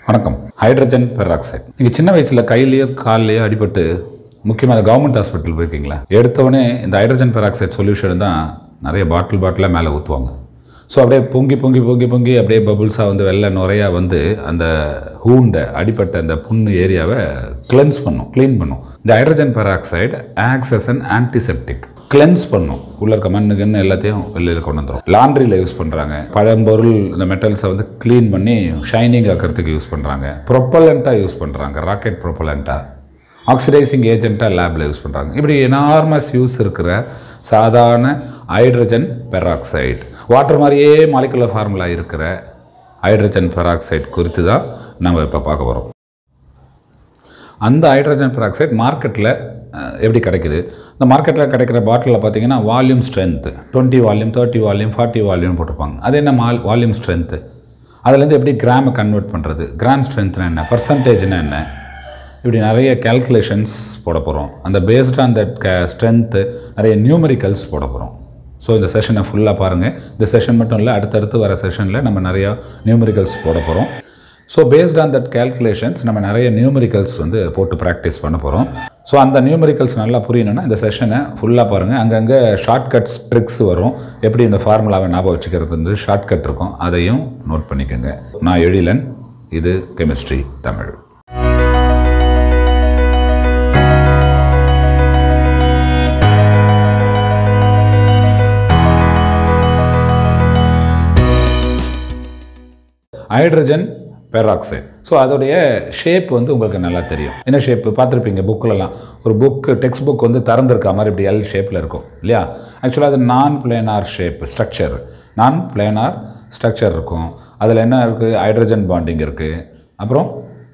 வணக்கம் hydrogen peroxide நீங்கள் சின்ன வயசில் கையிலையோ கால்லையோ அடிபட்டு முக்கியமாக கவர்மெண்ட் ஹாஸ்பிட்டல் போயிருக்கீங்களா எடுத்தவொடனே இந்த ஹைட்ரஜன் பெராக்சைடு சொல்யூஷன் தான் நிறைய பாட்டில் பாட்டிலாக மேலே ஊற்றுவாங்க ஸோ அப்படியே பொங்கி பொங்கி பொங்கி பொங்கி அப்படியே பபுள்ஸாக வந்து வெள்ளை நுரையா வந்து அந்த ஹூண்டை அடிப்பட்ட அந்த புண்ணு ஏரியாவை கிளென்ஸ் பண்ணும் க்ளீன் பண்ணும் இந்த hydrogen peroxide acts and antiseptic cleanse பண்ணும் உள்ள இருக்க மண்ணு கண்ணு எல்லாத்தையும் வெளியில் கொண்டு வந்துடும் லாண்ட்ரியில் யூஸ் பண்ணுறாங்க பழம்பொருள் இந்த மெட்டல்ஸை வந்து க்ளீன் பண்ணி ஷைனிங் ஆக்கிறதுக்கு யூஸ் பண்ணுறாங்க ப்ரொப்பலண்ட்டாக யூஸ் பண்ணுறாங்க ராக்கெட் ப்ரொப்பலண்ட்டாக ஆக்சிடைசிங் ஏஜென்ட்டாக லேபில் யூஸ் பண்ணுறாங்க இப்படி எனார்மஸ் யூஸ் இருக்கிற சாதாரண ஹைட்ரஜன் பெராக்சைடு வாட்டர் மாதிரியே மாலிகுலர் ஃபார்முலா இருக்கிற ஹைட்ரஜன் பெராக்சைடு குறித்து தான் நம்ம இப்போ பார்க்க போகிறோம் அந்த ஹைட்ரஜன் பெராக்சைடு மார்க்கெட்டில் எப்படி கிடைக்குது இந்த மார்க்கெட்டில் கிடைக்கிற பாட்டிலில் பார்த்தீங்கன்னா volume strength twenty volume thirty volume forty volume போட்டிருப்பாங்க அது என்ன மால் வால்யூம் ஸ்ட்ரென்த்து அதுலேருந்து எப்படி கிராமை கன்வெர்ட் பண்ணுறது கிராம் ஸ்ட்ரென்த்னா என்ன பர்சன்டேஜ்னா என்ன இப்படி நிறைய கேல்குலேஷன்ஸ் போட போகிறோம் அந்த பேஸ்ட் ஆன் தட் கே ஸ்ட்ரென்த்து நிறைய நியூமரிக்கல்ஸ் போட போகிறோம் ஸோ இந்த செஷனை ஃபுல்லாக பாருங்கள் இந்த செஷன் மட்டும் இல்லை அடுத்தடுத்து வர செஷனில் நம்ம நிறையா நியூமரிக்கல்ஸ் போட போகிறோம் so based on that calculations நம்ம நிறைய நியூமரிக்கல்ஸ் வந்து போட்டு ப்ராக்டிஸ் பண்ண போகிறோம் ஸோ அந்த நியூமரிக்கல்ஸ் நல்லா புரியணும்னா இந்த செஷனை ஃபுல்லாக பாருங்கள் அங்கங்கே ஷார்ட்கட்ஸ் ட்ரிக்ஸ் வரும் எப்படி இந்த ஃபார்முலாவை ஞாபகம் வச்சுக்கிறது ஷார்ட்கட் இருக்கும் அதையும் நோட் பண்ணிக்கோங்க நான் எழிலன் இது chemistry Tamil hydrogen peroxide so அதோடைய ஷேப் வந்து உங்களுக்கு நல்லா தெரியும் என்ன ஷேப்பு பார்த்துருப்பீங்க புக்கிலலாம் ஒரு புக்கு டெக்ஸ்ட் புக் வந்து திறந்துருக்க மாதிரி இப்படி எல் ஷேப்பில் இருக்கும் இல்லையா ஆக்சுவலாக அது non planar shape structure non planar structure இருக்கும் அதில் என்ன இருக்குது ஹைட்ரஜன் பாண்டிங் இருக்குது அப்புறம்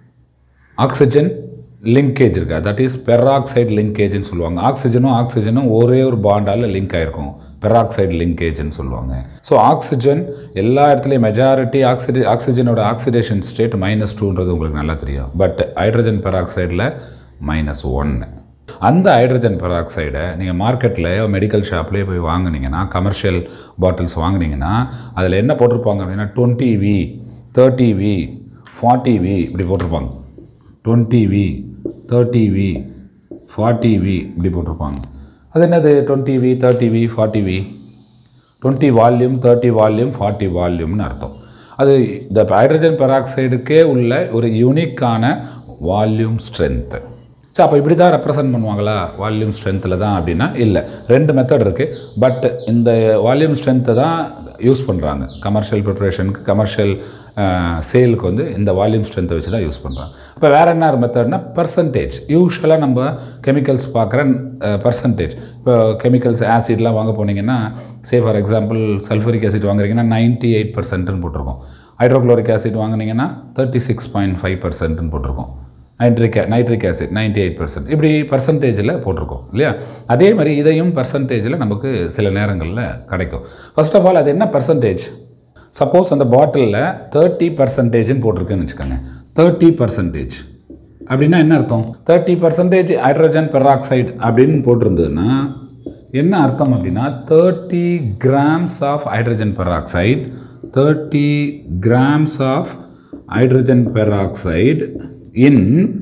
ஆக்சிஜன் லிங்கேஜ் இருக்கா தட் இஸ் பெராக்சைடு லிங்கேஜ்னு சொல்லுவாங்க ஆக்சிஜனும் ஆக்சிஜனும் ஒரே ஒரு பாண்டால் லிங்க் ஆகிருக்கும் பெராக்சைடு லிங்கேஜ்னு சொல்லுவாங்க ஸோ ஆக்சிஜன் எல்லா இடத்துலையும் மெஜாரிட்டி ஆக்சிடி ஆக்சிஜனோட ஆக்சிடேஷன் ஸ்டேட் மைனஸ் டூன்றது உங்களுக்கு நல்லா தெரியும் பட் ஹைட்ரஜன் பெராக்சைடில் மைனஸ் ஒன்று அந்த ஹைட்ரஜன் பெராக்சைடை நீங்கள் மார்க்கெட்டில் மெடிக்கல் ஷாப்லேயே போய் வாங்குனீங்கன்னா கமர்ஷியல் பாட்டில்ஸ் வாங்குனீங்கன்னா அதில் என்ன போட்டிருப்பாங்க அப்படின்னா twenty V thirty V forty V இப்படி போட்டிருப்பாங்க twenty V thirty V forty V இப்படி போட்டிருப்பாங்க அது என்னது twenty V thirty V forty V twenty volume thirty volume forty வால்யூம்னு அர்த்தம் அது இந்த ஹைட்ரஜன் பெராக்சைடுக்கே உள்ள ஒரு யூனிக்கான வால்யூம் ஸ்ட்ரென்த்து சரி அப்போ இப்படி தான் ரெப்ரசன்ட் பண்ணுவாங்களா வால்யூம் ஸ்ட்ரென்த்தில் தான் அப்படின்னா இல்லை ரெண்டு மெத்தட் இருக்குது பட் இந்த வால்யூம் ஸ்ட்ரென்த்தை தான் யூஸ் பண்ணுறாங்க கமர்ஷியல் ப்ரிப்ரேஷனுக்கு கமர்ஷியல் சேலுக்கு வந்து இந்த வால்யூம் ஸ்ட்ரென்த்தை வச்சு தான் யூஸ் பண்ணுறாங்க இப்போ வேறு என்ன மெத்தட்னா பர்சன்டேஜ் யூஸ்வலாக நம்ம கெமிக்கல்ஸ் பார்க்குற பர்சன்டேஜ் இப்போ கெமிக்கல்ஸ் ஆசிட்லாம் வாங்க போனீங்கன்னா say for example sulphuric acid வாங்குறீங்கன்னா நைன்ட்டி எயிட் பர்சன்ட்னு போட்டிருக்கோம் ஹைட்ரோக்ளோரிக் ஆசிட் வாங்குனீங்கன்னா தேர்ட்டி சிக்ஸ் பாயிண்ட் ஃபைவ் பர்சன்ட்னு போட்டிருக்கோம் nitric nitric acid ninety eight percent இப்படி பர்சன்டேஜில் போட்டிருக்கோம் இல்லையா அதே மாதிரி இதையும் பர்சன்டேஜில் நமக்கு சில நேரங்களில் கிடைக்கும் ஃபர்ஸ்ட் ஆஃப் ஆல் அது என்ன பர்சன்டேஜ் சப்போஸ் அந்த பாட்டிலில் தேர்ட்டி பர்சன்டேஜ்னு போட்டிருக்குன்னு வச்சுக்கோங்க தேர்ட்டி பர்சன்டேஜ் அப்படின்னா என்ன அர்த்தம் தேர்ட்டி பர்சன்டேஜ் ஹைட்ரஜன் பெராக்சைடு அப்படின்னு போட்டிருந்ததுன்னா என்ன அர்த்தம் அப்படின்னா thirty grams of hydrogen peroxide thirty grams of hydrogen peroxide in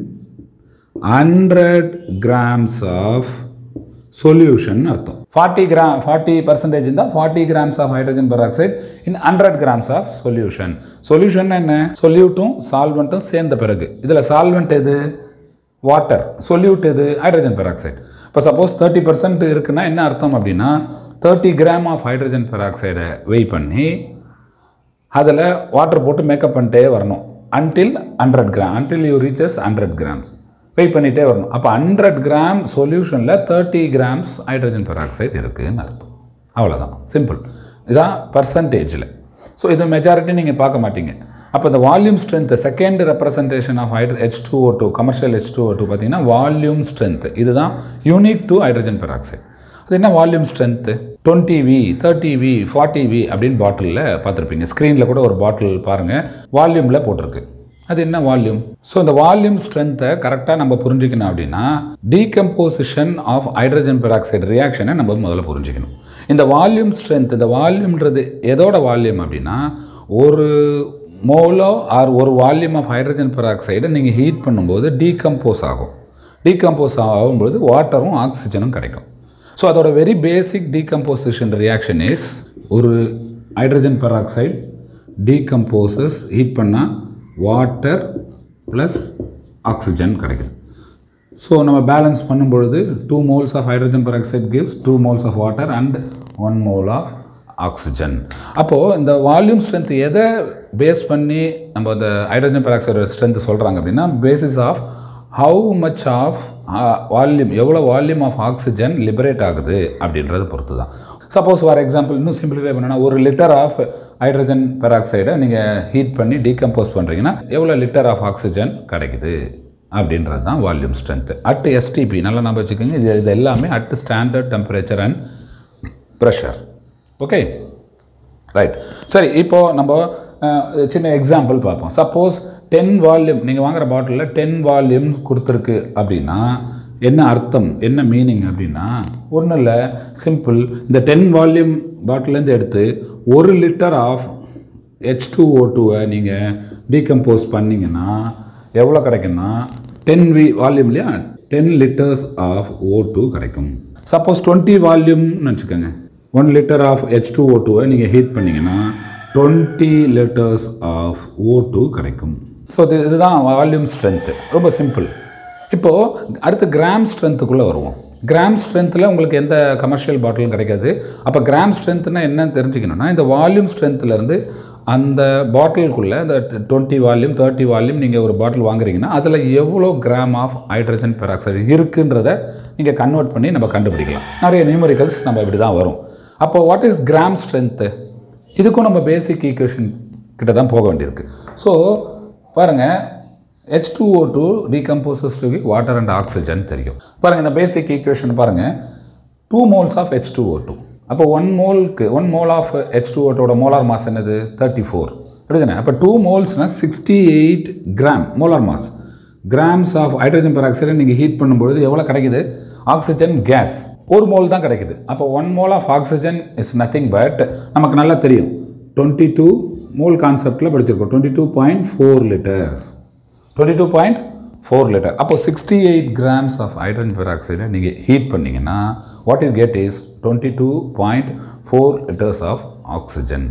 100 grams of solution அர்த்தம் ஃபார்ட்டி கிராம் ஃபார்ட்டி பர்சன்டேஜ் இருந்தால் forty grams of hydrogen peroxide in hundred grams of solution solution என்ன சொல்யூட்டும் சால்வெண்ட்டும் சேர்ந்த பிறகு இதில் சால்வெண்ட் எது வாட்டர் சொல்யூட் எது ஹைட்ரஜன் பெராக்சைடு இப்போ சப்போஸ் தேர்ட்டி பர்சன்ட் இருக்குன்னா என்ன அர்த்தம் அப்படின்னா தேர்ட்டி கிராம் ஆஃப் ஹைட்ரஜன் பெராக்சைடை வெய் பண்ணி அதில் வாட்டர் போட்டு மேக்கப் பண்ணிட்டே வரணும் until hundred gram until you reaches hundred grams weight பண்ணிகிட்டே வரணும் அப்போ ஹண்ட்ரட் கிராம் சொல்யூஷனில் தேர்ட்டி கிராம்ஸ் ஹைட்ரஜன் பெராக்சைடு இருக்குதுன்னு அர்த்தம் அவ்வளோதான் சிம்பிள் இதான் பர்சன்டேஜில் ஸோ இது மெஜாரிட்டி நீங்கள் பார்க்க மாட்டீங்க அப்போ இந்த volume strength second representation of ஹைட்ர H two O two commercial H two O two பார்த்தீங்கன்னா வால்யூம் ஸ்ட்ரென்த் இதுதான் யூனிக் டு ஹைட்ரஜன் பெராக்சைடு அது என்ன volume strength twenty V thirty V forty V அப்படின்னு பாட்டிலில் பார்த்துருப்பீங்க ஸ்க்ரீனில் கூட ஒரு பாட்டில் பாருங்கள் வால்யூமில் போட்டிருக்கு அது என்ன வால்யூம் ஸோ இந்த வால்யூம் ஸ்ட்ரென்த்தை கரெக்டாக நம்ம புரிஞ்சுக்கணும் அப்படின்னா டீகம்போசிஷன் ஆஃப் ஹைட்ரஜன் பெராக்சைடு ரியாக்ஷனை நம்ம முதல்ல புரிஞ்சுக்கணும் இந்த வால்யூம் ஸ்ட்ரென்த் இந்த வால்யூம்ன்றது எதோட வால்யூம் அப்படின்னா ஒரு மோலோ ஆர் ஒரு வால்யூம் ஆஃப் ஹைட்ரஜன் பெராக்சைடை நீங்கள் ஹீட் பண்ணும்போது டீகம்போஸ் ஆகும் டீகம்போஸ் ஆகும்போது வாட்டரும் ஆக்சிஜனும் கிடைக்கும் ஸோ அதோட very basic decomposition reaction is ஒரு ஹைட்ரஜன் பெராக்சைடு டீகம்போசஸ் ஹீட் பண்ணால் வாட்டர் ப்ளஸ் ஆக்சிஜன் கிடைக்குது ஸோ நம்ம பேலன்ஸ் பண்ணும்பொழுது two moles of hydrogen peroxide gives two moles of water and one mole of oxygen அப்போது இந்த வால்யூம் ஸ்ட்ரென்த் எதை base பண்ணி நம்ம இந்த ஹைட்ரஜன் பெராக்சைடு ஸ்ட்ரென்த் சொல்கிறாங்க அப்படின்னா basis of how much of volume எவ்வளோ வால்யூம் ஆஃப் ஆக்சிஜன் லிபரேட் ஆகுது அப்படின்றத பொறுத்து தான் சப்போஸ் ஃபார் எக்ஸாம்பிள் இன்னும் சிம்பிளிஃபை பண்ணனா ஒரு லிட்டர் ஆஃப் ஹைட்ரஜன் பெராக்சைடை நீங்கள் ஹீட் பண்ணி டீகம்போஸ் பண்ணுறீங்கன்னா எவ்வளோ லிட்டர் ஆஃப் ஆக்சிஜன் கிடைக்குது அப்படின்றது தான் வால்யூம் ஸ்ட்ரென்த்து அட் எஸ்டிபி நல்லா நம்ம வச்சுக்கோங்க இது இது எல்லாமே at standard temperature and pressure okay right சரி இப்போது நம்ம அஹ், சின்ன எக்ஸாம்பிள் பார்ப்போம் சப்போஸ் டென் வால்யூம் நீங்கள் வாங்குற பாட்டிலில் டென் வால்யூம்ஸ் கொடுத்துருக்கு அப்படின்னா என்ன அர்த்தம் என்ன மீனிங் அப்படின்னா ஒன்றும் இல்லை சிம்பிள் இந்த டென் வால்யூம் பாட்டிலேருந்து எடுத்து ஒரு லிட்டர் ஆஃப் ஹெச் டூ ஓ டூவை நீங்கள் டீகம்போஸ் பண்ணிங்கன்னா எவ்வளோ கிடைக்கும்னா டென் வி வால்யூம் இல்லையா ten litres of O two கிடைக்கும் சப்போஸ் டுவெண்ட்டி வால்யூம்னு வச்சுக்கோங்க one litre of H two ஓ டூவை நீங்கள் ஹீட் பண்ணிங்கன்னா twenty litres of O two கிடைக்கும் ஸோ இது இதுதான் வால்யூம் ஸ்ட்ரென்த்து ரொம்ப சிம்பிள் இப்போது அடுத்து கிராம் ஸ்ட்ரென்த்துக்குள்ளே வருவோம் கிராம் ஸ்ட்ரென்த்தில் உங்களுக்கு எந்த கமர்ஷியல் பாட்டிலும் கிடைக்காது அப்போ கிராம் ஸ்ட்ரென்த்னா என்னன்னு தெரிஞ்சுக்கணும்னா இந்த வால்யூம் ஸ்ட்ரென்த்லேருந்து அந்த பாட்டிலுக்குள்ளே இந்த டுவெண்ட்டி வால்யூம் தேர்ட்டி வால்யூம் நீங்கள் ஒரு பாட்டில் வாங்குறீங்கன்னா அதில் எவ்வளோ கிராம் ஆஃப் ஹைட்ரஜன் பெராக்சைடு இருக்குன்றத நீங்கள் கன்வெர்ட் பண்ணி நம்ம கண்டுபிடிக்கலாம் நிறைய நியூமரிக்கல்ஸ் நம்ம இப்படி தான் வரும் அப்போ வாட் இஸ் கிராம் ஸ்ட்ரென்த்து இதுக்கும் நம்ம பேசிக் ஈக்குவேஷன் கிட்ட தான் போக வேண்டியிருக்கு ஸோ பாருங்கள் H two O two decomposes to water and oxygen தெரியும் பாருங்கள் இந்த பேசிக் ஈக்குவேஷன் பாருங்கள் two moles of H two O two அப்போ ஒன் மோலுக்கு one mole of H two ஓட்டோட மோலார் மாஸ் என்னது தேர்ட்டி ஃபோர் அப்படிதானே அப்போ டூ மோல்ஸ்னால் sixty eight gram molar mass grams of hydrogen பெராக்சைடை நீங்கள் ஹீட் பண்ணும்பொழுது எவ்வளோ கிடைக்குது ஆக்சிஜன் கேஸ் ஒரு மோல் தான் கிடைக்குது அப்போ one mole of oxygen is nothing but நமக்கு நல்லா தெரியும் டுவெண்ட்டி டூ மோல் கான்செப்டில் படிச்சிருக்கோம் twenty two point four litres twenty two point four litre அப்போ sixty eight grams of hydrogen பெராக்சைடை நீங்கள் ஹீட் பண்ணிங்கன்னா what you get is twenty two point four litres of oxygen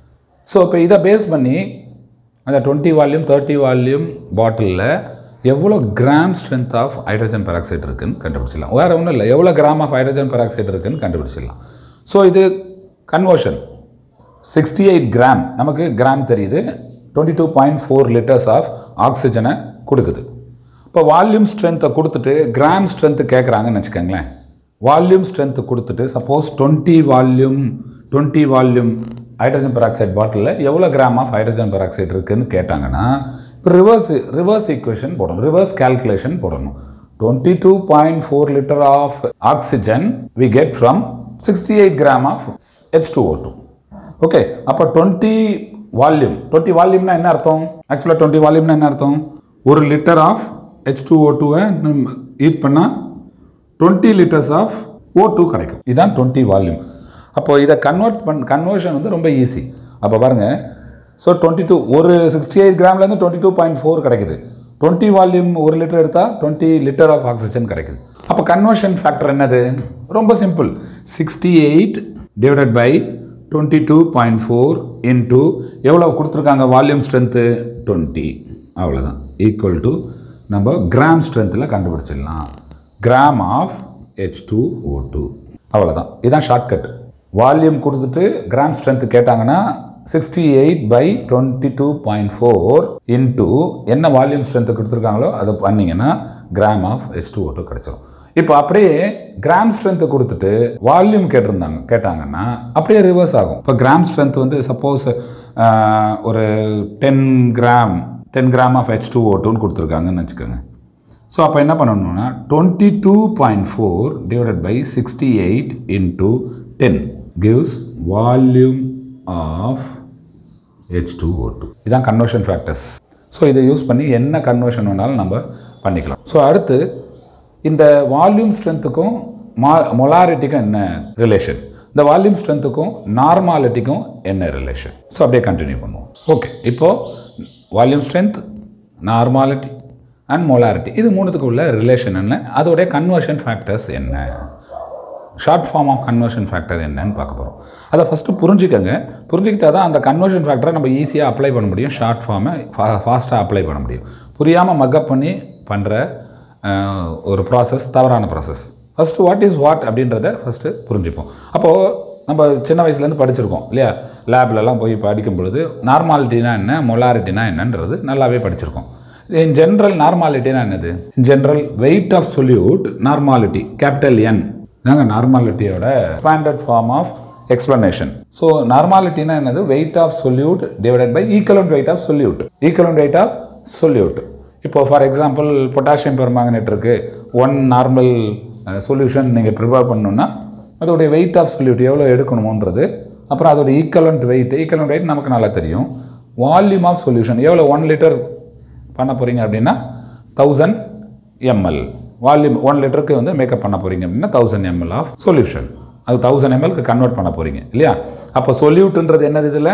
so இப்போ இதை base பண்ணி அந்த டுவெண்ட்டி வால்யூம் தேர்ட்டி வால்யூம் பாட்டிலில் எவ்வளோ gram strength of hydrogen peroxide இருக்குன்னு கண்டுபிடிச்சிடலாம் வேறு ஒன்றும் இல்லை எவ்வளோ கிராம் ஆஃப் ஹைட்ரஜன் பெராக்சைடு இருக்குன்னு கண்டுபிடிச்சிடலாம் ஸோ இது கன்வர்ஷன் சிக்ஸ்டி எயிட் கிராம் நமக்கு கிராம் தெரியுது twenty two point four litres of ஆக்சிஜனை கொடுக்குது இப்போ வால்யூம் ஸ்ட்ரென்த்தை கொடுத்துட்டு கிராம் ஸ்ட்ரென்த்து கேட்குறாங்கன்னு வச்சுக்கோங்களேன் வால்யூம் ஸ்ட்ரென்த்து கொடுத்துட்டு suppose twenty volume twenty volume hydrogen peroxide பாட்டிலில் எவ்வளோ கிராம் ஆஃப் ஹைட்ரஜன் பெராக்சைடு இருக்குன்னு கேட்டாங்கன்னா இப்போ ரிவர்ஸ் ரிவர்ஸ் ஈக்குவேஷன் போடணும் ரிவர்ஸ் கால்குலேஷன் போடணும் twenty two point four litre of oxygen we get from sixty eight gram of H two O two okay அப்போ twenty volume twenty வால்யூம்னா என்ன அர்த்தம் ஆக்சுவலாக டுவெண்ட்டி வால்யூம்னா என்ன அர்த்தம் ஒரு லிட்டர் ஆஃப் ஹெச் டூ ஓ டூவை ஹீட் பண்ணால் twenty litres of O two கிடைக்கும் இதுதான் டுவெண்ட்டி வால்யூம் அப்போது இதை கன்வெர்ட் பண் கன்வர்ஷன் வந்து ரொம்ப ஈஸி அப்போ பாருங்கள் ஸோ டுவெண்ட்டி டூ ஒரு சிக்ஸ்டி எயிட் கிராம்லேருந்து டுவெண்ட்டி டூ பாயிண்ட் ஃபோர் கிடைக்குது டுவெண்ட்டி வால்யூம் ஒரு லிட்டர் எடுத்தால் டுவெண்ட்டி லிட்டர் ஆஃப் ஆக்சிஜன் கிடைக்குது அப்போ கன்வர்ஷன் ஃபேக்டர் என்னது ரொம்ப simple sixty eight divided by twenty two point four into எவ்வளோ கொடுத்துருக்காங்க வால்யூம் ஸ்ட்ரென்த்து டுவெண்ட்டி அவ்வளோதான் ஈக்குவல் டு நம்ம கிராம் ஸ்ட்ரென்த்தில் கண்டுபிடிச்சிடலாம் gram of H two O two அவ்வளோதான் இதுதான் ஷார்ட்கட் வால்யூம் கொடுத்துட்டு கிராம் ஸ்ட்ரென்த் கேட்டாங்கன்னா sixty eight by twenty two point four into என்ன வால்யூம் ஸ்ட்ரென்த் கொடுத்துருக்காங்களோ அதை பண்ணிங்கன்னா gram of H two O two கிடச்சிரும் இப்போ அப்படியே கிராம் ஸ்ட்ரென்த் கொடுத்துட்டு வால்யூம் கேட்டிருந்தாங்க கேட்டாங்கன்னா அப்படியே ரிவர்ஸ் ஆகும் இப்போ கிராம் ஸ்ட்ரென்த் வந்து சப்போஸ் ஒரு ten gram ten gram of H two O டூன்னு கொடுத்துருக்காங்கன்னு வச்சுக்கோங்க ஸோ அப்போ என்ன பண்ணணும்னா twenty two point four divided by sixty eight into ten gives volume of H two O two இதுதான் கன்வர்ஷன் ஃபேக்டர்ஸ் ஸோ இதை யூஸ் பண்ணி என்ன கன்வர்ஷன் வேணாலும் நம்ம பண்ணிக்கலாம் ஸோ அடுத்து இந்த வால்யூம் ஸ்ட்ரென்த்துக்கும் மா மொலாரிட்டிக்கும் என்ன ரிலேஷன் இந்த வால்யூம் ஸ்ட்ரென்த்துக்கும் நார்மாலிட்டிக்கும் என்ன ரிலேஷன் ஸோ அப்படியே கண்டினியூ பண்ணுவோம் ஓகே இப்போது volume strength normality and molarity இது மூணுத்துக்கு உள்ள ரிலேஷன் என்ன அதோடைய கன்வர்ஷன் ஃபேக்டர்ஸ் என்ன short form of conversion factor என்னன்னு பார்க்க போகிறோம் அதை ஃபஸ்ட்டு புரிஞ்சுக்கங்க புரிஞ்சுக்கிட்டா தான் அந்த கன்வர்ஷன் ஃபேக்டரை நம்ம ஈஸியாக அப்ளை பண்ண முடியும் ஷார்ட் ஃபார்மை ஃபாஸ்ட்டாக அப்ளை பண்ண முடியும் புரியாமல் மக்கப் பண்ணி பண்ணுற ஒரு ப்ராசஸ் தவறான process first what is what அப்படின்றத ஃபஸ்ட்டு புரிஞ்சுப்போம் அப்போது நம்ம சின்ன வயசுலேருந்து படிச்சிருக்கோம் இல்லையா லேப்லலாம் போய் படிக்கும் பொழுது நார்மாலிட்டினா என்ன மொலாரிட்டினா என்னன்றது நல்லாவே படிச்சிருக்கோம் இன் ஜென்ரல் நார்மாலிட்டினா என்னது in general weight of solute normality capital N தாங்க நார்மாலிட்டியோட standard form of explanation so நார்மாலிட்டினா என்னது weight of solute divided by equivalent weight of solute equivalent weight of solute இப்போ ஃபார் எக்ஸாம்பிள் பொட்டாசியம் பெர்மாங்கனேட் இருக்குது one normal solution நீங்கள் prepare பண்ணணுன்னா அதோடைய wait of solute எவ்வளோ எடுக்கணுமோன்றது அப்புறம் அதோட ஈக்குவலண்ட் வெயிட் ஈக்குவலண்ட் வெயிட் நமக்கு நல்லா தெரியும் வால்யூம் ஆஃப் சொல்யூஷன் எவ்வளோ ஒன் லிட்டர் பண்ண போகிறீங்க அப்படின்னா தௌசண்ட் எம்எல் வால்யூம் ஒன் லிட்டருக்கு வந்து மேக்கப் பண்ண போகிறீங்க அப்படின்னா தௌசண்ட் எம்எல் ஆஃப் சொல்யூஷன் அது தௌசண்ட் எம்எல்க்கு கன்வெர்ட் பண்ண போகிறீங்க இல்லையா அப்போ சொல்யூட்ன்றது என்னது இதில்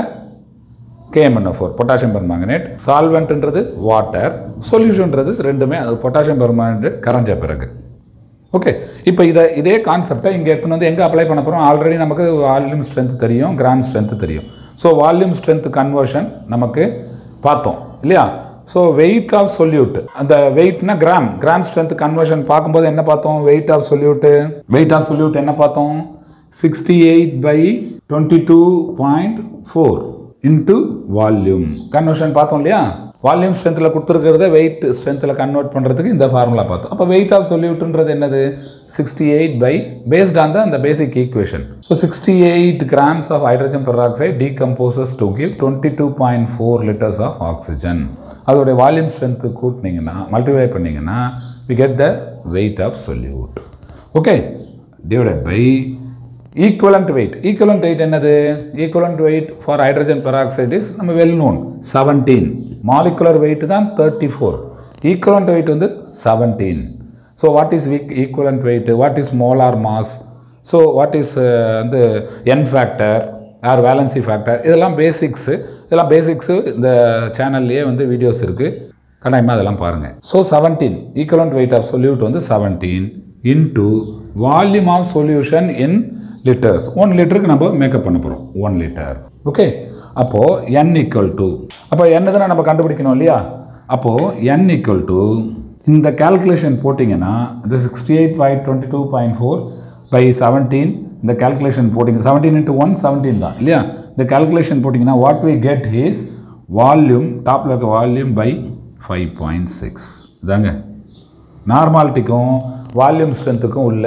கேஎம்என்ஓ ஃபோர் பொட்டாசியம் பெர்மாங்கனேட் சால்வெண்ட்ன்றது வாட்டர் சொல்யூஷன்ன்றது ரெண்டுமே அது பொட்டாசியம் பெர்மாங்கனேட் கரைஞ்ச பிறகு ஓகே இப்போ இதை இதே கான்செப்டை இங்கே எடுத்துன்னு வந்து எங்கே அப்ளை பண்ண போகிறோம் ஆல்ரெடி நமக்கு வால்யூம் ஸ்ட்ரென்த் தெரியும் கிராம் ஸ்ட்ரென்த் தெரியும் ஸோ வால்யூம் ஸ்ட்ரென்த் கன்வர்ஷன் நமக்கு பார்த்தோம் இல்லையா ஸோ வெயிட் ஆஃப் சொல்யூட் அந்த வெயிட்னா கிராம் கிராம் ஸ்ட்ரென்த் கன்வர்ஷன் பார்க்கும்போது என்ன பார்த்தோம் weight of solute weight of solute என்ன பார்த்தோம் sixty eight by twenty two point four into volume conversion பார்த்தோம் இல்லையா வால்யூம் ஸ்ட்ரென்த்தில் கொடுத்துருக்கிறத வெயிட் ஸ்ட்ரென்த்தில் கன்வெர்ட் பண்ணுறதுக்கு இந்த ஃபார்முலா பார்த்தோம் அப்போ வெயிட் ஆஃப் சொல்யூட்ன்றது என்னது sixty eight by based on the அந்த basic equation so sixty eight grams of hydrogen peroxide decomposes to give twenty two point four litres of oxygen அதோடைய வால்யூம் ஸ்ட்ரென்த்து கூட்டினீங்கன்னா multiply பண்ணிங்கன்னா we get the weight of solute okay divided by equivalent weight equivalent weight என்னது equivalent weight for hydrogen peroxide is நம்ம well known seventeen molecular weight தான் thirty four equivalent weight வந்து seventeen so what is weak equivalent weight what is molar mass so what is வந்து N factor or valency factor இதெல்லாம் basics இதெல்லாம் basics இந்த சேனல்லையே வந்து videos இருக்குது கட்டாயமாக அதெல்லாம் பாருங்கள் so seventeen equivalent weight of solute வந்து seventeen into volume of solution in litres one லிட்டருக்கு நம்ம மேக்கப் பண்ண போகிறோம் ஒன் லிட்டர் ஓகே அப்போது என் ஈக்குவல் டு அப்போ என்ன தானே நம்ம கண்டுபிடிக்கணும் இல்லையா அப்போது என் ஈக்குவல் டு இந்த கேல்குலேஷன் போட்டிங்கன்னா இந்த sixty eight point twenty two point four by seventeen இந்த கேல்குலேஷன் போட்டிங்க செவன்டீன் இன்ட்டு ஒன் செவன்டீன் தான் இல்லையா இந்த கேல்குலேஷன் போட்டிங்கன்னா what we get is volume டாப்பில் இருக்க volume by five point six இதாங்க நார்மாலிட்டிக்கும் வால்யூம் ஸ்ட்ரென்த்துக்கும் உள்ள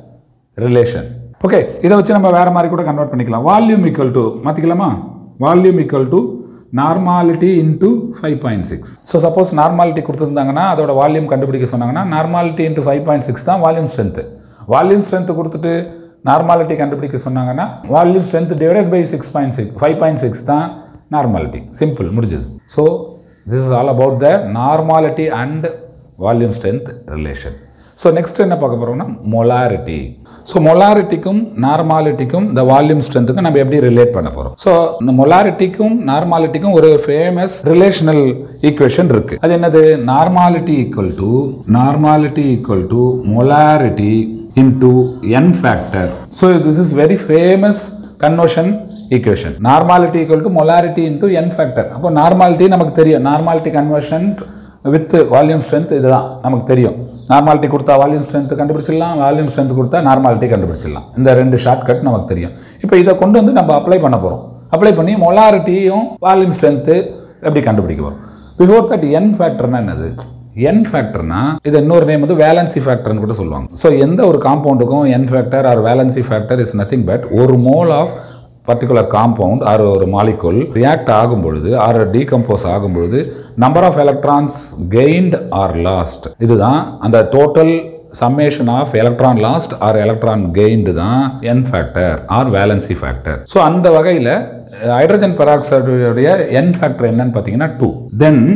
ரிலேஷன் ஓகே இதை வச்சு நம்ம வேறு மாதிரி கூட கன்வெர்ட் பண்ணிக்கலாம் வால்யூம் ஈக்குவல் டு மாற்றிக்கலாமா volume equal to normality into five point six so suppose normality கொடுத்துருந்தாங்கன்னா அதோட வால்யூம் கண்டுபிடிக்க சொன்னாங்கன்னா normality into five point six தான் வால்யூம் ஸ்ட்ரென்த்து வால்யூம் ஸ்ட்ரென்த்து கொடுத்துட்டு நார்மாலிட்டி கண்டுபிடிக்க சொன்னாங்கன்னா volume strength divided by six point six five point six தான் normality simple முடிஞ்சது so this is all about the normality and volume strength relation so next என்ன பார்க்க போகிறோம்னா molarity so மொலாரிட்டிக்கும் நார்மாலிட்டிக்கும் இந்த volume ஸ்ட்ரென்த்துக்கும் நம்ம எப்படி ரிலேட் பண்ண போகிறோம் ஸோ இந்த மொலாரிட்டிக்கும் நார்மாலிட்டிக்கும் ஒரு ஃபேமஸ் ரிலேஷனல் ஈக்குவேஷன் இருக்கு அது என்னது normality equal to normality equal to molarity into N factor so this is very famous conversion equation normality equal to molarity into N factor அப்போ நார்மாலிட்டி நமக்கு தெரியும் normality conversion with volume strength இதுதான் நமக்கு தெரியும் normality கொடுத்தா volume strength கண்டுபிடிச்சிடலாம் volume strength கொடுத்தா normality கண்டுபிடிச்சிடலாம் இந்த ரெண்டு ஷார்ட்கட் நமக்கு தெரியும் இப்போ இதை கொண்டு வந்து நம்ம அப்ளை பண்ண போகிறோம் அப்ளை பண்ணி மொலாரிட்டியும் வால்யூம் ஸ்ட்ரென்த்து எப்படி கண்டுபிடிக்க போகிறோம் பிஃபோர் தட் என் ஃபேக்டர்னா என்னது என் ஃபேக்டர்னா இது இன்னொரு நேம் வந்து வேலன்சி ஃபேக்டர்னு கூட சொல்லுவாங்க ஸோ எந்த ஒரு காம்பவுண்டுக்கும் N factor or valency factor is nothing but ஒரு mole of particular compound or ஒரு மாலிகுல் ரியாக்ட் ஆகும் பொழுது ஆர் டீகம்போஸ் ஆகும் பொழுது number of electrons gained or lost இதுதான் அந்த total summation of electron lost or electron gained தான் N factor or valency factor so அந்த வகையில் ஹைட்ரஜன் பெராக்சைடுடைய என் ஃபேக்டர் என்னன்னு பார்த்தீங்கன்னா டூ தென்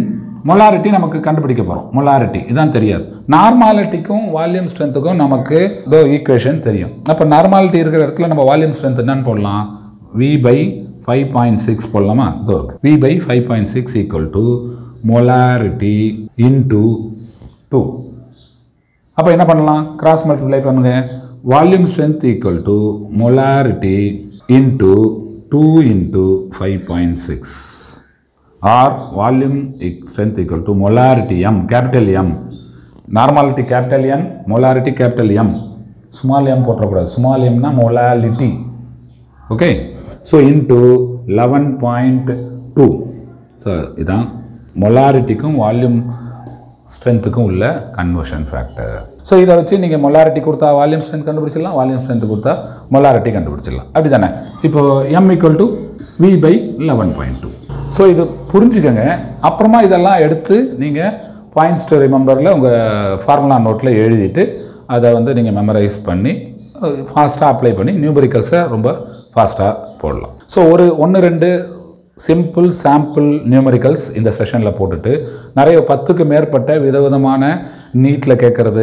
மொலாரிட்டி நமக்கு கண்டுபிடிக்க போகிறோம் மொலாரிட்டி இதான் தெரியாது நார்மாலிட்டிக்கும் வால்யூம் ஸ்ட்ரென்த்துக்கும் நமக்கு இதோ ஈக்குவேஷன் தெரியும் அப்போ நார்மாலிட்டி இருக்கிற இடத்துல நம்ம வால்யூம் ஸ்ட்ரென்த் என்னன்னு போடலாம் V by five point six போடலாமா இதோ இருக்கு V by five point six equal to molarity into two அப்போ என்ன பண்ணலாம் கிராஸ் மல்டிப்ளை பண்ணுங்க volume strength equal to molarity into two into five point six or volume strength equal to molarity M capital M normality capital N molarity capital M small M போட்டக்கூடாது small எம்னா molality okay so into eleven point two so இதான் மொலாரிட்டிக்கும் volume ஸ்ட்ரென்த்துக்கும் உள்ள conversion factor so இதை வச்சு நீங்கள் molarity கொடுத்தா volume strength கண்டுபிடிச்சிடலாம் வால்யூம் ஸ்ட்ரென்த் கொடுத்தா மொலாரிட்டி கண்டுபிடிச்சிடலாம் அப்படி தானே இப்போ M equal to V by eleven point two so இது புரிஞ்சுக்கங்க அப்புறமா இதெல்லாம் எடுத்து நீங்கள் பாயிண்ட்ஸ் டு ரிமெம்பரில் உங்கள் ஃபார்முலா நோட்டில் எழுதிட்டு அதை வந்து நீங்கள் மெமரைஸ் பண்ணி ஃபாஸ்ட்டாக அப்ளை பண்ணி நியூமரிக்கல்ஸை ரொம்ப ஃபாஸ்ட்டாக போடலாம் ஸோ ஒரு ஒன்று ரெண்டு சிம்பிள் சாம்பிள் நியூமரிக்கல்ஸ் இந்த செஷனில் போட்டுட்டு நிறைய பத்துக்கு மேற்பட்ட விதவிதமான நீட்டில் கேட்குறது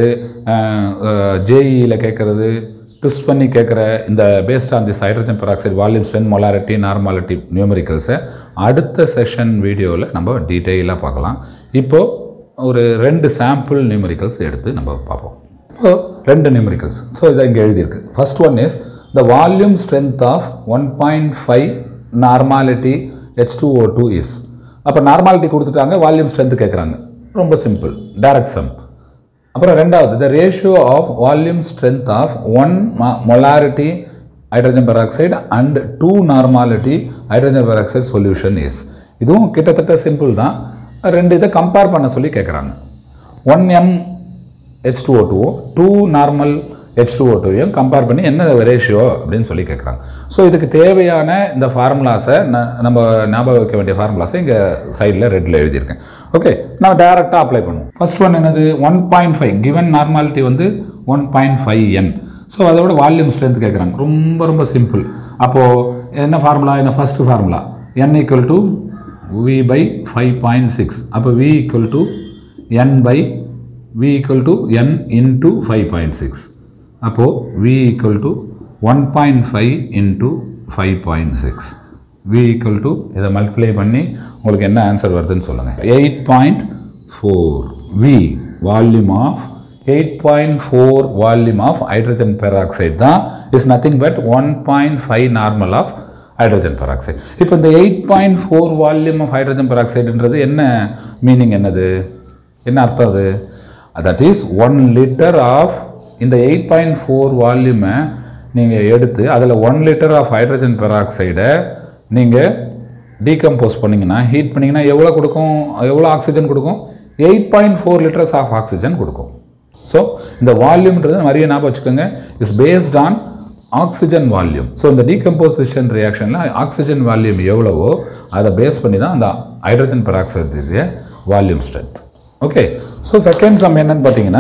ஜேஇயில் கேட்குறது ட்விஸ்ட் பண்ணி கேட்குற இந்த based on this hydrogen peroxide volume strength molarity normality நியூமரிக்கல்ஸை அடுத்த செஷன் வீடியோவில் நம்ம டீட்டெயிலாக பார்க்கலாம் இப்போது ஒரு ரெண்டு சாம்பிள் நியூமரிக்கல்ஸ் எடுத்து நம்ம பார்ப்போம் இப்போ ரெண்டு நியூமரிக்கல்ஸ் ஸோ இதை இங்கே எழுதியிருக்கு first one is the volume strength of one point five normality H two O two is அப்போ நார்மாலிட்டி கொடுத்துட்டாங்க வால்யூம் ஸ்ட்ரென்த் கேட்குறாங்க ரொம்ப சிம்பிள் டைரக்ட் சம் அப்புறம் ரெண்டாவது the ratio of volume strength of one molarity hydrogen peroxide and two normality hydrogen peroxide solution is இதுவும் கிட்டத்தட்ட simple தான் ரெண்டு இதை கம்பேர் பண்ண சொல்லி கேட்குறாங்க one M H two O two two normal H two O டூவையும் கம்பேர் பண்ணி என்ன ரேஷியோ அப்படின்னு சொல்லி கேட்குறாங்க ஸோ இதுக்கு தேவையான இந்த ஃபார்முலாஸை நம்ம ஞாபகம் வைக்க வேண்டிய ஃபார்முலாஸை இங்கே சைடில் ரெட்டில் எழுதியிருக்கேன் ஓகே நம்ம டேரெக்டாக அப்ளை பண்ணுவோம் ஃபர்ஸ்ட் ஒன் என்னது one point five given normality வந்து one point five N so அதோட வால்யூம் ஸ்ட்ரென்த் கேட்குறாங்க ரொம்ப ரொம்ப சிம்பிள் அப்போது என்ன ஃபார்முலா இந்த first formula N equal to V by five point six அப்போ V equal to N by V equal to N into five point six அப்போது V equal to one point five into five point six V equal to இதை multiply பண்ணி உங்களுக்கு என்ன answer வருதுன்னு சொல்லுங்கள் eight point four V volume of eight point four volume of hydrogen peroxide தான் is nothing but one point five normal of hydrogen peroxide இப்போ இந்த eight point four volume of hydrogen பெராக்சைடுன்றது என்ன மீனிங் என்னது என்ன அர்த்தம் அது that is one litre of இந்த எயிட் பாயிண்ட் ஃபோர் வால்யூமை நீங்கள் எடுத்து அதில் ஒன் லிட்டர் ஆஃப் ஹைட்ரஜன் பெராக்சைடை நீங்கள் டீகம்போஸ் பண்ணிங்கன்னா ஹீட் பண்ணிங்கன்னா எவ்வளோ கொடுக்கும் எவ்வளோ ஆக்சிஜன் கொடுக்கும் eight point four litres of oxygen கொடுக்கும் ஸோ இந்த வால்யூம்ன்றது நிறைய ஞாபகம் வச்சுக்கோங்க is based on oxygen volume so இந்த டீகம்போசிஷன் ரியாக்ஷனில் ஆக்சிஜன் வால்யூம் எவ்வளவோ அதை பேஸ் பண்ணி தான் அந்த ஹைட்ரஜன் பெராக்சைடுடைய volume strength okay so second sum என்னன்னு பார்த்தீங்கன்னா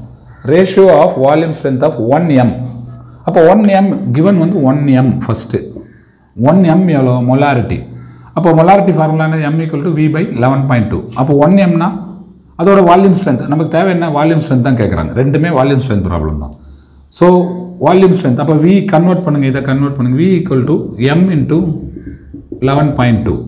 ratio of volume strength of one M அப்போ ஒன் எம் கிவன் வந்து one M first one M எவ்வளோ மொலாரிட்டி அப்போ molarity formula M equal to V by eleven point two அப்போ one எம்னா அதோட volume strength நமக்கு தேவை என்ன வால்யூம் ஸ்ட்ரென்த் தான் கேட்குறாங்க ரெண்டுமே வால்யூம் ஸ்ட்ரென்த் ப்ராப்ளம் தான் ஸோ வால்யூம் ஸ்ட்ரென்த் அப்போ வி கன்வெர்ட் பண்ணுங்கள் இதை கன்வெர்ட் பண்ணுங்கள் V equal to M into eleven point two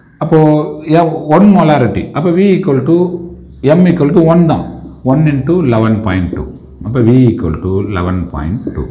அப்போது ஒன் மொலாரிட்டி அப்போ V equal to M equal to one தான் one into eleven point two அப்போ V equal to eleven point two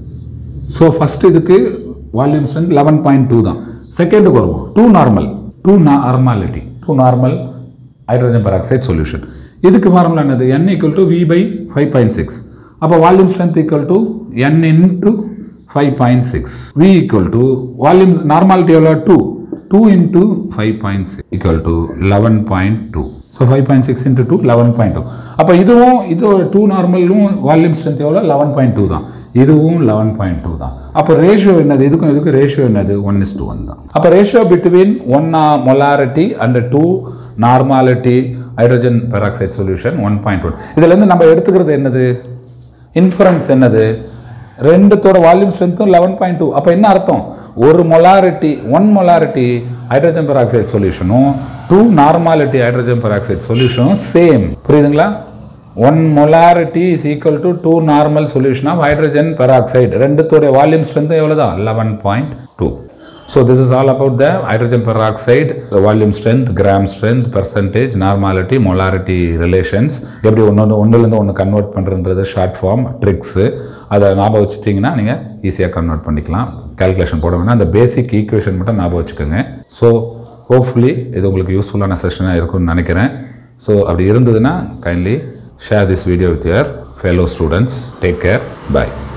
so first இதுக்கு volume strength eleven point two தான் செகண்டுக்கு வருவோம் two normal two normality two normal hydrogen peroxide solution இதுக்கு formula என்னது N equal to V by five point six அப்போ volume strength equal to N into five point six V equal to volume normality எவ்வளோ two two into five point six equal to eleven point two so five point six into two eleven point two அப்போ இதுவும் இது two நார்மலும் volume strength எவ்வளோ eleven point two தான் இதுவும் eleven point two தான் அப்போ ரேஷியோ என்னது இதுக்கும் இதுக்கும் ரேஷியோ என்னது ஒன் இஸ் டூ ஒன் தான் அப்போ ratio between one molarity and two normality hydrogen peroxide solution one point one இதுலேருந்து நம்ம எடுத்துக்கிறது என்னது இன்ஃபரன்ஸ் என்னது ரெண்டுத்தோட வால்யூம் ஸ்ட்ரென்த்தும் லெவன் பாயிண்ட் டூ அப்போ என்ன அர்த்தம் ஒரு molarity one molarity hydrogen peroxide சொல்யூஷனும் டூ நார்மாலிட்டி ஹைட்ரஜன் பெராக்சைடு சொல்யூஷனும் சேம் புரியுதுங்களா one molarity is equal to two normal solution of hydrogen peroxide ரெண்டுத்தோடைய வால்யூம் ஸ்ட்ரென்த் எவ்வளோ தான் eleven point two so this is all about the hydrogen peroxide volume strength gram strength percentage normality molarity relations எப்படி ஒன்று ஒன்றுலேருந்து ஒன்று convert பண்ணுறன்றது short form tricks அதை ஞாபகம் வச்சுட்டிங்கன்னா நீங்கள் ஈஸியாக கன்வெர்ட் பண்ணிக்கலாம் கேல்குலேஷன் போட வேணாம் அந்த பேசிக் ஈக்குவேஷன் மட்டும் ஞாபகம் வச்சுக்கோங்க ஸோ ஹோப்ஃபுல்லி இது உங்களுக்கு யூஸ்ஃபுல்லான செஷனாக இருக்கும்னு நினைக்கிறேன் ஸோ அப்படி இருந்ததுன்னா kindly share this video with your fellow students take care by